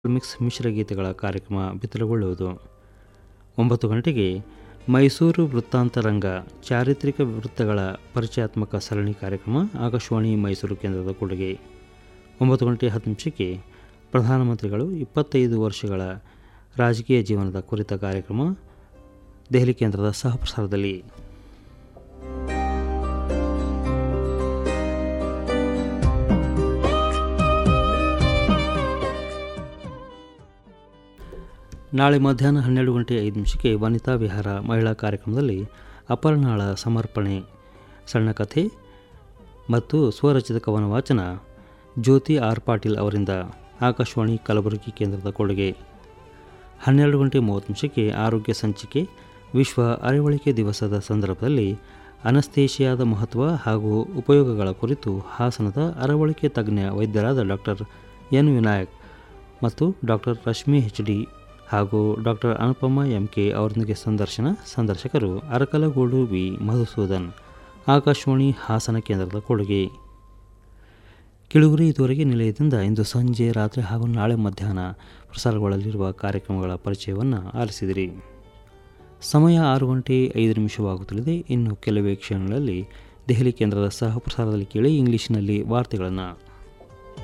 mix ಮಿಶ್ರಗೀತೆಗಳ ಕಾರ್ಯಕ್ರಮ ಬಿತ್ತರಗೊಳ್ಳುವುದು ಒಂಬತ್ತು ಗಂಟೆಗೆ ಮೈಸೂರು ವೃತ್ತಾಂತರಂಗ ಚಾರಿತ್ರಿಕ ವೃತ್ತಗಳ ಪರಿಚಯಾತ್ಮಕ ಸರಣಿ ಕಾರ್ಯಕ್ರಮ ಆಕಾಶವಾಣಿ ಮೈಸೂರು ಕೇಂದ್ರದ ಕೊಡುಗೆ ಒಂಬತ್ತು ಗಂಟೆ ಹತ್ತು ನಿಮಿಷಕ್ಕೆ ಪ್ರಧಾನಮಂತ್ರಿಗಳು ಇಪ್ಪತ್ತೈದು ವರ್ಷಗಳ ರಾಜಕೀಯ ಜೀವನದ ಕುರಿತ ಕಾರ್ಯಕ್ರಮ ದೆಹಲಿ ಕೇಂದ್ರದ ಸಹಪ್ರಸಾರದಲ್ಲಿ ನಾಳೆ ಮಧ್ಯಾಹ್ನ ಹನ್ನೆರಡು ಗಂಟೆ ಐದು ನಿಮಿಷಕ್ಕೆ ವನಿತಾ ವಿಹಾರ ಮಹಿಳಾ ಕಾರ್ಯಕ್ರಮದಲ್ಲಿ ಅಪರ್ಣಾಳ ಸಮರ್ಪಣೆ ಸಣ್ಣ ಕಥೆ ಮತ್ತು ಸ್ವರಚಿತ ಕವನ ವಾಚನ ಜ್ಯೋತಿ ಆರ್ ಪಾಟೀಲ್ ಅವರಿಂದ ಆಕಾಶವಾಣಿ ಕಲಬುರಗಿ ಕೇಂದ್ರದ ಕೊಡುಗೆ ಹನ್ನೆರಡು ಗಂಟೆ ಮೂವತ್ತು ನಿಮಿಷಕ್ಕೆ ಆರೋಗ್ಯ ಸಂಚಿಕೆ ವಿಶ್ವ ಅರಿವಳಿಕೆ ದಿವಸದ ಸಂದರ್ಭದಲ್ಲಿ ಅನಸ್ತೇಷಿಯಾದ ಮಹತ್ವ ಹಾಗೂ ಉಪಯೋಗಗಳ ಕುರಿತು ಹಾಸನದ ಅರವಳಿಕೆ ತಜ್ಞ ವೈದ್ಯರಾದ ಡಾಕ್ಟರ್ ಎನ್ ವಿನಾಯಕ್ ಮತ್ತು ಡಾಕ್ಟರ್ ರಶ್ಮಿ ಎಚ್ ಡಿ ಹಾಗೂ ಡಾಕ್ಟರ್ ಅನುಪಮ ಎಂ ಕೆ ಅವರೊಂದಿಗೆ ಸಂದರ್ಶನ ಸಂದರ್ಶಕರು ಅರಕಲಗೂಡು ವಿ ಮಧುಸೂದನ್ ಆಕಾಶವಾಣಿ ಹಾಸನ ಕೇಂದ್ರದ ಕೊಡುಗೆ ಕಿಳುಗುರಿ ಇದುವರೆಗೆ ನಿಲಯದಿಂದ ಇಂದು ಸಂಜೆ ರಾತ್ರಿ ಹಾಗೂ ನಾಳೆ ಮಧ್ಯಾಹ್ನ ಪ್ರಸಾರಗೊಳ್ಳಲಿರುವ ಕಾರ್ಯಕ್ರಮಗಳ ಪರಿಚಯವನ್ನು ಆಲಿಸಿದಿರಿ ಸಮಯ ಆರು ಗಂಟೆ ಐದು ನಿಮಿಷವಾಗುತ್ತಲಿದೆ ಇನ್ನು ಕೆಲವೇ ಕ್ಷಣಗಳಲ್ಲಿ ದೆಹಲಿ ಕೇಂದ್ರದ ಸಹ ಪ್ರಸಾರದಲ್ಲಿ ಕೇಳಿ ಇಂಗ್ಲಿಷ್ನಲ್ಲಿ ವಾರ್ತೆಗಳನ್ನು